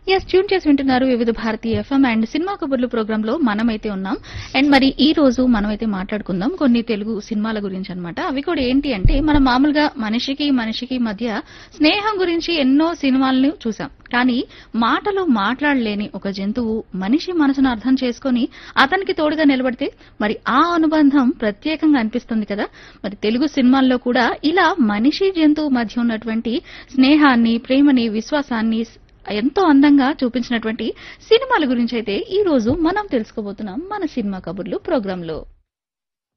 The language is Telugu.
ఎస్ ట్యూన్ చేసి వింటున్నారు Vividh Bharati FM and cinema కబుర్లు ప్రోగ్రామ్ లో మనమైతే ఉన్నాం అండ్ మరి ఈ రోజు మనమైతే మాట్లాడుకుందాం కొన్ని తెలుగు సినిమాల గురించి అన్నమాట అవి కూడా ఏంటి అంటే మనం మామూలుగా మనిషికి మనిషికి మధ్య స్నేహం గురించి ఎన్నో సినిమాలను చూసాం కానీ మాటలు మాట్లాడలేని ఒక జంతువు మనిషి మనసును అర్థం చేసుకొని అతనికి తోడుగా నిలబడితే మరి ఆ అనుబంధం ప్రత్యేకంగా అనిపిస్తుంది కదా మరి తెలుగు సినిమాల్లో కూడా ఇలా మనిషి జంతువు మధ్య ఉన్నటువంటి స్నేహాన్ని ప్రేమని విశ్వాసాన్ని ఎంతో అందంగా చూపించినటువంటి సినిమాల గురించి అయితే ఈ రోజు మనం తెలుసుకోబోతున్నాం మన సినిమా కబుర్లు ప్రోగ్రాంలో